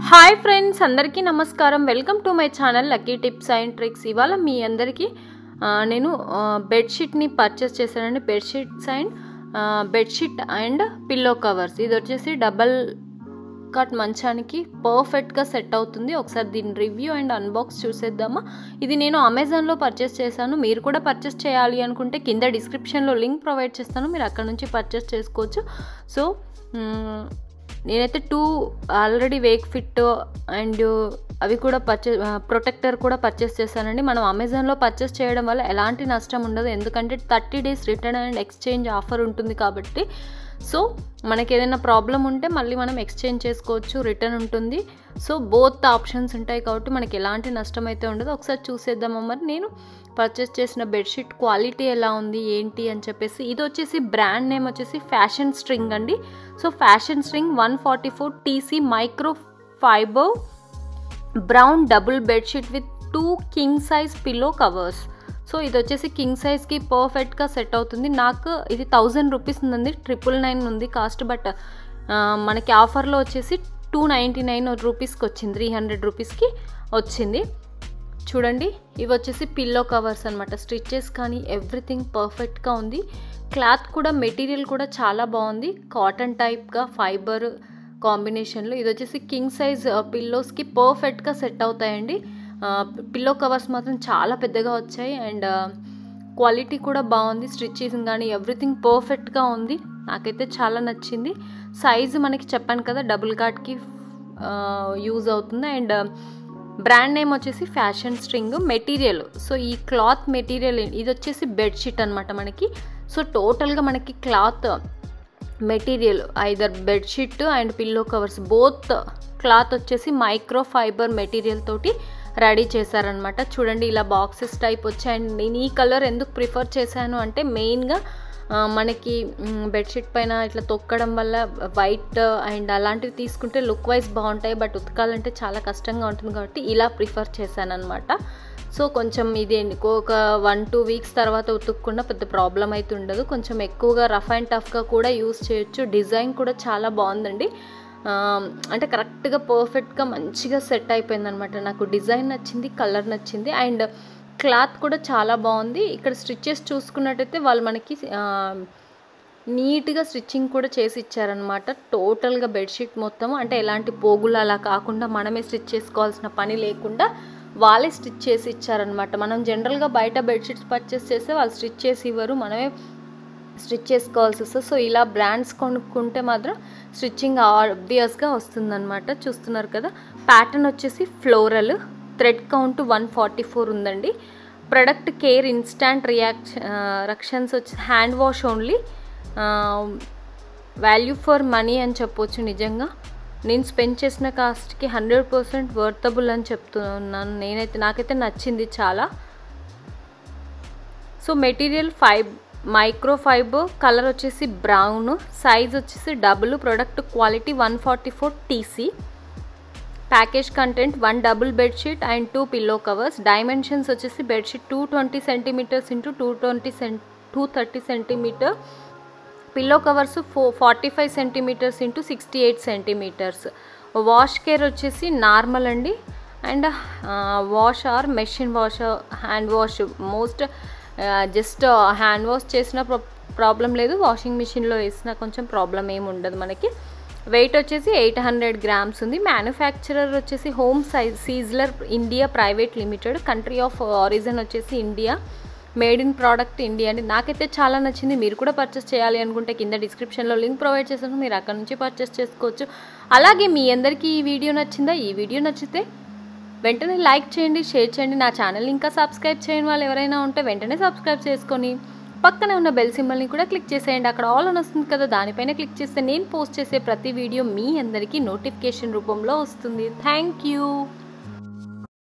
hi friends అందరికీ నమస్కారం welcome to my channel lucky tips and tricks ఇవాళ మీ అందరికీ ఆ, నేను ఆ, బెడ్షీట్ని పర్చేస్ చేశానండి బెడ్షీట్స్ అండ్ ఆ, బెడ్షీట్ అండ్ పిల్లో కవర్స్ ఇది వచ్చేసి డబల్ కట్ మంచానికి పర్ఫెక్ట్గా సెట్ అవుతుంది ఒకసారి దీని రివ్యూ అండ్ అన్బాక్స్ చూసేద్దామా ఇది నేను అమెజాన్లో పర్చేస్ చేశాను మీరు కూడా పర్చేస్ చేయాలి అనుకుంటే కింద డిస్క్రిప్షన్లో లింక్ ప్రొవైడ్ చేస్తాను మీరు అక్కడ నుంచి పర్చేస్ చేసుకోవచ్చు సో మ్, నేనైతే two already Wakefit and అవి కూడా పర్చేస్ ప్రొటెక్టర్ కూడా పర్చేస్ చేశానండి మనం అమెజాన్లో పర్చేస్ చేయడం వల్ల ఎలాంటి నష్టం ఉండదు ఎందుకంటే thirty days return and exchange offer ఉంటుంది కాబట్టి సో మనకి ఏదైనా ప్రాబ్లం ఉంటే మళ్ళీ మనం ఎక్స్చేంజ్ చేసుకోవచ్చు రిటర్న్ ఉంటుంది సో బోత్ ఆప్షన్స్ ఉంటాయి కాబట్టి మనకి ఎలాంటి నష్టం అయితే ఉండదు ఒకసారి చూసేద్దామా మరి నేను పర్చేస్ చేసిన బెడ్షీట్ క్వాలిటీ ఎలా ఉంది ఏంటి అని చెప్పేసి ఇది వచ్చేసి బ్రాండ్ నేమ్ వచ్చేసి ఫ్యాషన్ స్ట్రింగ్ అండి so fashion string one forty four TC microfibre brown double bedsheet with two king size pillow covers so ఇది వచ్చేసి కింగ్ సైజ్కి పర్ఫెక్ట్గా సెట్ అవుతుంది నాకు ఇది థౌజండ్ రూపీస్ ఉంది ట్రిపుల్ నైన్ ఉంది కాస్ట్ బట్ మనకి ఆఫర్లో వచ్చేసి టూ నైంటీ నైన్ రూపీస్కి వచ్చింది త్రీ హండ్రెడ్ రూపీస్కి వచ్చింది చూడండి ఇవి వచ్చేసి పిల్లో కవర్స్ అనమాట స్టిచ్చెస్ కానీ ఎవ్రీథింగ్ పర్ఫెక్ట్గా ఉంది క్లాత్ కూడా మెటీరియల్ కూడా చాలా బాగుంది కాటన్ టైప్గా ఫైబర్ కాంబినేషన్లో ఇది వచ్చేసి కింగ్ సైజ్ పిల్లోస్కి పర్ఫెక్ట్గా సెట్ అవుతాయండి పిల్లో కవర్స్ మాత్రం చాలా పెద్దగా వచ్చాయి అండ్ క్వాలిటీ కూడా బాగుంది స్టిచ్చింగ్ కానీ ఎవ్రీథింగ్ పర్ఫెక్ట్గా ఉంది నాకైతే చాలా నచ్చింది సైజు మనకి చెప్పాను కదా డబుల్ కార్డ్కి యూజ్ అవుతుంది అండ్ బ్రాండ్ నేమ్ వచ్చేసి ఫ్యాషన్ స్ట్రింగ్ మెటీరియల్ సో ఈ క్లాత్ మెటీరియల్ ఇది వచ్చేసి బెడ్షీట్ అనమాట మనకి సో టోటల్గా మనకి cloth material either bedsheet and pillow covers both cloth వచ్చేసి మైక్రో ఫైబర్ మెటీరియల్ తోటి రెడీ చేశారనమాట చూడండి ఇలా బాక్సెస్ టైప్ వచ్చాయి అండ్ నేను ఈ కలర్ ఎందుకు ప్రిఫర్ చేశాను అంటే మెయిన్గా మనకి బెడ్షీట్ పైన ఇట్లా తొక్కడం వల్ల వైట్ అండ్ అలాంటివి తీసుకుంటే లుక్ వైజ్ బాగుంటాయి బట్ ఉతకాలంటే చాలా కష్టంగా ఉంటుంది కాబట్టి ఇలా ప్రిఫర్ చేశాను అనమాట సో కొంచెం ఇది ఒక వన్ టూ వీక్స్ తర్వాత ఉతుక్కుండా పెద్ద ప్రాబ్లం అయితే ఉండదు కొంచెం ఎక్కువగా రఫ్ అండ్ టఫ్గా కూడా యూస్ చేయొచ్చు డిజైన్ కూడా చాలా బాగుందండి అంటే కరెక్ట్గా పర్ఫెక్ట్గా మంచిగా సెట్ అయిపోయింది అనమాట నాకు డిజైన్ నచ్చింది కలర్ నచ్చింది అండ్ క్లాత్ కూడా చాలా బాగుంది ఇక్కడ స్టిచ్చెస్ చూసుకున్నట్టయితే వాళ్ళు మనకి నీట్గా స్టిచ్చింగ్ కూడా చేసి ఇచ్చారనమాట టోటల్గా బెడ్షీట్ మొత్తం అంటే ఎలాంటి పోగులు అలా కాకుండా మనమే స్టిచ్ చేసుకోవాల్సిన పని లేకుండా వాళ్ళే స్టిచ్ చేసి ఇచ్చారనమాట మనం జనరల్గా బయట బెడ్షీట్స్ పర్చేస్ చేస్తే వాళ్ళు స్టిచ్ చేసి ఇవ్వరు మనమే స్టిచ్ చేసుకోవాల్సి వస్తుంది సో ఇలా బ్రాండ్స్ కొనుక్కుంటే మాత్రం స్టిచ్చింగ్ ఆబ్వియస్గా వస్తుందన్నమాట చూస్తున్నారు కదా ప్యాటర్న్ వచ్చేసి floral thread count one forty four ఉందండి product care instant reaction reactions వచ్చి hand wash only value for money అని చెప్పొచ్చు నిజంగా నేను స్పెండ్ చేసిన కాస్ట్కి హండ్రెడ్ పర్సెంట్ వర్తబుల్ అని చెప్తున్నాను నేనైతే నాకైతే నచ్చింది చాలా so material fib microfibre colour వచ్చేసి బ్రౌన్ సైజ్ వచ్చేసి double product quality one forty four TC package content one double bedsheet and two pillow covers dimensions వచ్చేసి bedsheet two twenty centimetres into two twenty cent two thirty centimetre pillow covers four forty five centimetres into sixty eight centimetres wash care వచ్చేసి normal అండి and wash or machine wash hand wash most just hand wash చేసిన problem లేదు washing మిషన్లో వేసిన కొంచెం problem ఏమి ఉండదు మనకి వెయిట్ వచ్చేసి ఎయిట్ హండ్రెడ్ గ్రామ్స్ ఉంది మ్యానుఫ్యాక్చరర్ వచ్చేసి home size sizzler India private limited country of origin వచ్చేసి India made in product India అండి నాకైతే చాలా నచ్చింది మీరు కూడా పర్చేస్ చేయాలి అనుకుంటే కింద డిస్క్రిప్షన్లో లింక్ ప్రొవైడ్ చేశాను మీరు అక్కడ నుంచి పర్చేస్ చేసుకోవచ్చు అలాగే మీ అందరికీ ఈ వీడియో నచ్చిందా ఈ వీడియో నచ్చితే వెంటనే లైక్ చేయండి షేర్ చేయండి నా ఛానల్ ఇంకా సబ్స్క్రైబ్ చేయని వాళ్ళు ఎవరైనా ఉంటే వెంటనే సబ్స్క్రైబ్ చేసుకొని పక్కనే ఉన్న బెల్ సింబల్ని కూడా క్లిక్ చేసేయండి అక్కడ ఆల్ అని వస్తుంది కదా దానిపైన క్లిక్ చేస్తే నేను పోస్ట్ చేసే ప్రతి వీడియో మీ అందరికీ నోటిఫికేషన్ రూపంలో వస్తుంది థ్యాంక్ యూ